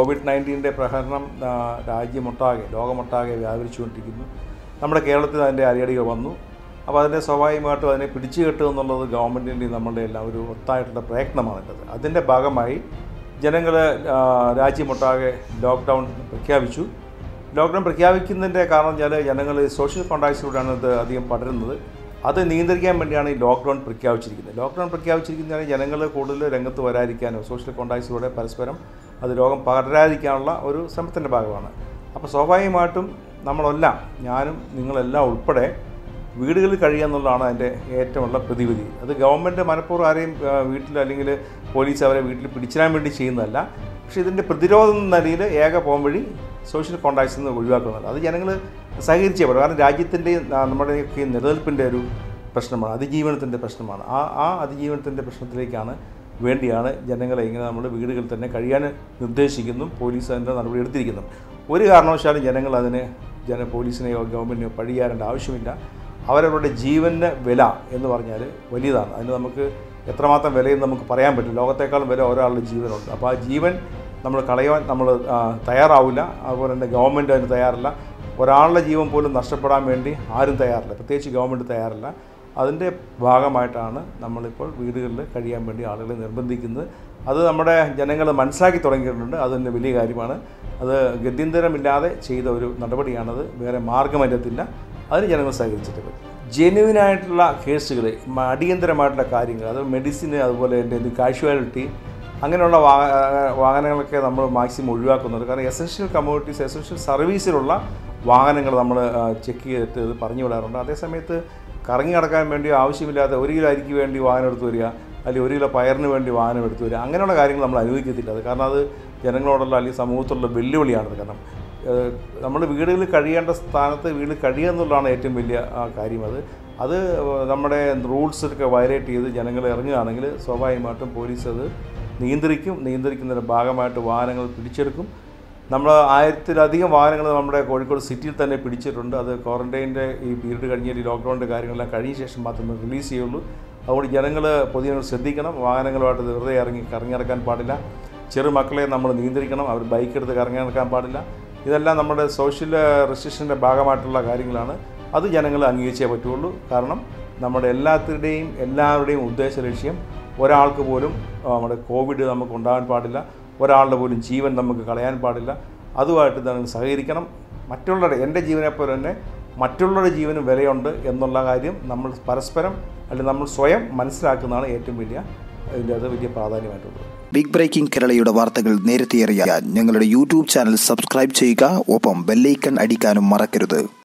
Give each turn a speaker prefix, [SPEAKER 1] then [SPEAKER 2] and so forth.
[SPEAKER 1] Covid നയൻറ്റീൻ്റെ പ്രഹരണം ആ, രാജ്യമൊട്ടാകെ ലോകമൊട്ടാകെ വ്യാപരിച്ചുകൊണ്ടിരിക്കുന്നു നമ്മുടെ കേരളത്തിൽ അതിൻ്റെ അരിയടികൾ വന്നു അപ്പോൾ അതിൻ്റെ സ്വാഭാവികമായിട്ടും അതിനെ പിടിച്ചു കെട്ടുക എന്നുള്ളത് ഗവൺമെൻറ്റിൻ്റെ നമ്മളുടെ എല്ലാം ഒരു ഒത്തായിട്ടുള്ള പ്രയത്നമാണുള്ളത് അതിൻ്റെ ഭാഗമായി ജനങ്ങൾ രാജ്യമൊട്ടാകെ ലോക്ക്ഡൗൺ പ്രഖ്യാപിച്ചു ലോക്ക്ഡൗൺ പ്രഖ്യാപിക്കുന്നതിൻ്റെ കാരണം വെച്ചാൽ ജനങ്ങൾ സോഷ്യൽ കോൺടാക്ട്സിലൂടെയാണ് ഇത് അധികം പടരുന്നത് അത് നിയന്ത്രിക്കാൻ വേണ്ടിയാണ് ഈ ലോക്ക്ഡൗൺ പ്രഖ്യാപിച്ചിരിക്കുന്നത് ലോക്ക്ഡൗൺ പ്രഖ്യാപിച്ചിരിക്കുന്നതിന് ജനങ്ങൾ കൂടുതൽ രംഗത്ത് വരാതിരിക്കാനോ സോഷ്യൽ കോൺടാക്ട്സിലൂടെ പരസ്പരം അത് രോഗം പകരാതിരിക്കാനുള്ള ഒരു ശ്രമത്തിൻ്റെ ഭാഗമാണ് അപ്പോൾ സ്വാഭാവികമായിട്ടും നമ്മളെല്ലാം ഞാനും നിങ്ങളെല്ലാം ഉൾപ്പെടെ വീടുകളിൽ കഴിയുക എന്നുള്ളതാണ് അതിൻ്റെ ഏറ്റവും ഉള്ള പ്രതിവിധി അത് ഗവൺമെൻറ് മനഃപൂർവ്വം ആരെയും ആ, വീട്ടിൽ അല്ലെങ്കിൽ പോലീസ് അവരെ വീട്ടിൽ പിടിച്ചിടാൻ വേണ്ടി ചെയ്യുന്നതല്ല പക്ഷേ ഇതിൻ്റെ പ്രതിരോധം എന്ന നിലയിൽ ഏക പോം വഴി സോഷ്യൽ കോൺടാക്ട്സിൽ നിന്ന് ഒഴിവാക്കുന്നുണ്ട് അത് ജനങ്ങൾ സഹകരിച്ചേ പറ്റും കാരണം രാജ്യത്തിൻ്റെയും നമ്മുടെയൊക്കെ നിലനിൽപ്പിൻ്റെ ഒരു പ്രശ്നമാണ് അതിജീവനത്തിൻ്റെ പ്രശ്നമാണ് ആ ആ അതിജീവനത്തിൻ്റെ പ്രശ്നത്തിലേക്കാണ് വേണ്ടിയാണ് ജനങ്ങളെ ഇങ്ങനെ നമ്മൾ വീടുകളിൽ തന്നെ കഴിയാൻ നിർദ്ദേശിക്കുന്നു പോലീസ് അതിൻ്റെ നടപടി എടുത്തിരിക്കുന്നു ഒരു കാരണവശാലും ജനങ്ങൾ അതിന് ജന പോലീസിനെയോ ഗവൺമെൻറ്റിനെയോ പഴിയാറേണ്ട ആവശ്യമില്ല അവരവരുടെ ജീവന് വില എന്ന് പറഞ്ഞാൽ വലിയതാണ് അതിന് നമുക്ക് എത്രമാത്രം വിലയെന്ന് നമുക്ക് പറയാൻ പറ്റും ലോകത്തേക്കാളും വില ഒരാളുടെ ജീവനുണ്ട് അപ്പോൾ ആ ജീവൻ നമ്മൾ കളയാൻ നമ്മൾ ആ, തയ്യാറാവില്ല അതുപോലെ തന്നെ ഗവൺമെൻറ് അതിന് തയ്യാറല്ല ഒരാളുടെ ജീവൻ പോലും നഷ്ടപ്പെടാൻ വേണ്ടി ആരും തയ്യാറില്ല പ്രത്യേകിച്ച് ഗവൺമെൻറ് തയ്യാറില്ല അതിൻ്റെ ഭാഗമായിട്ടാണ് നമ്മളിപ്പോൾ വീടുകളിൽ കഴിയാൻ വേണ്ടി ആളുകളെ നിർബന്ധിക്കുന്നത് അത് നമ്മുടെ ജനങ്ങൾ മനസ്സിലാക്കി തുടങ്ങിയിട്ടുണ്ട് അതിൻ്റെ വലിയ കാര്യമാണ് അത് ഗത്യന്തരമില്ലാതെ ചെയ്ത ഒരു നടപടിയാണത് വേറെ മാർഗം അതിനകത്തില്ല അതിന് ജനങ്ങൾ സഹകരിച്ചിട്ട് പറ്റും ജെനുവിനായിട്ടുള്ള കേസുകൾ അടിയന്തരമായിട്ടുള്ള കാര്യങ്ങൾ അത് മെഡിസിന് അതുപോലെ എൻ്റെ കാഷ്വാലിറ്റി അങ്ങനെയുള്ള വാ വാഹനങ്ങളൊക്കെ നമ്മൾ മാക്സിമം ഒഴിവാക്കുന്നുണ്ട് കാരണം എസൻഷ്യൽ കമ്മ്യൂണിറ്റീസ് എസൻഷ്യൽ സർവീസിലുള്ള വാഹനങ്ങൾ നമ്മൾ ചെക്ക് ചെയ്തിട്ട് ഇത് പറഞ്ഞു വിടാറുണ്ട് അതേസമയത്ത് കറങ്ങി നടക്കാൻ വേണ്ടി ആവശ്യമില്ലാത്ത ഒരു കിലോ അരിക്ക് വേണ്ടി വാഹനം എടുത്തു വരിക അല്ലെങ്കിൽ ഒരു കിലോ പയറിന് വേണ്ടി വാഹനം എടുത്തു വരിക അങ്ങനെയുള്ള കാര്യങ്ങൾ നമ്മൾ അനുവദിക്കത്തില്ല അത് കാരണം അത് ജനങ്ങളോടുള്ള അല്ലെങ്കിൽ സമൂഹത്തിലുള്ള വെല്ലുവിളിയാണത് കാരണം നമ്മൾ വീടുകളിൽ കഴിയേണ്ട സ്ഥാനത്ത് വീട് കഴിയുക എന്നുള്ളതാണ് ഏറ്റവും വലിയ ആ, കാര്യം അത് അത് നമ്മുടെ റൂൾസ് ഒക്കെ വയലേറ്റ് ചെയ്ത് ജനങ്ങൾ ഇറങ്ങുകയാണെങ്കിൽ സ്വാഭാവികമായിട്ടും പോലീസ് അത് നിയന്ത്രിക്കും നിയന്ത്രിക്കുന്നതിൻ്റെ ഭാഗമായിട്ട് വാഹനങ്ങൾ പിടിച്ചെടുക്കും നമ്മൾ ആയിരത്തിലധികം വാഹനങ്ങൾ നമ്മുടെ കോഴിക്കോട് സിറ്റിയിൽ തന്നെ പിടിച്ചിട്ടുണ്ട് അത് ക്വാറൻറ്റൈൻ്റെ ഈ പീരീഡ് കഴിഞ്ഞാൽ ഈ ലോക്ക്ഡൗണിൻ്റെ കാര്യങ്ങളെല്ലാം കഴിഞ്ഞ ശേഷം മാത്രമേ റിലീസ് ചെയ്യുള്ളൂ അതുകൊണ്ട് ജനങ്ങൾ പൊതുജനങ്ങൾ ശ്രദ്ധിക്കണം വാഹനങ്ങളുമായിട്ട് വെറുതെ ഇറങ്ങി കറങ്ങിയിറക്കാൻ പാടില്ല ചെറുമക്കളെ നമ്മൾ നിയന്ത്രിക്കണം അവർ ബൈക്ക് എടുത്ത് കറങ്ങി നടക്കാൻ പാടില്ല ഇതെല്ലാം നമ്മുടെ സോഷ്യൽ റെസ്ട്രിക്ഷൻ്റെ ഭാഗമായിട്ടുള്ള കാര്യങ്ങളാണ് അത് ജനങ്ങൾ അംഗീകരിച്ചേ പറ്റുള്ളൂ കാരണം നമ്മുടെ എല്ലാത്തിൻ്റെയും എല്ലാവരുടെയും ഉദ്ദേശ ലക്ഷ്യം ഒരാൾക്ക് പോലും ആ, നമ്മുടെ കോവിഡ് നമുക്ക് ഉണ്ടാകാൻ പാടില്ല ഒരാളുടെ പോലും ജീവൻ നമുക്ക് കളയാൻ പാടില്ല അതുമായിട്ട് നമ്മൾ സഹകരിക്കണം മറ്റുള്ളവരുടെ എൻ്റെ ജീവനെപ്പോലെ തന്നെ മറ്റുള്ളവരുടെ ജീവനും വിലയുണ്ട് എന്നുള്ള കാര്യം നമ്മൾ പരസ്പരം അല്ലെങ്കിൽ നമ്മൾ സ്വയം മനസ്സിലാക്കുന്നതാണ് ഏറ്റവും വലിയ ഇതിൻ്റെ അത് വലിയ പ്രാധാന്യമായിട്ടുള്ളത്
[SPEAKER 2] ബിഗ് ബ്രേക്കിംഗ് കേരളയുടെ വാർത്തകൾ നേരത്തെ അറിയാൻ ഞങ്ങളുടെ യൂട്യൂബ് ചാനൽ സബ്സ്ക്രൈബ് ചെയ്യുക ഒപ്പം ബെല്ലൈക്കൺ അടിക്കാനും മറക്കരുത്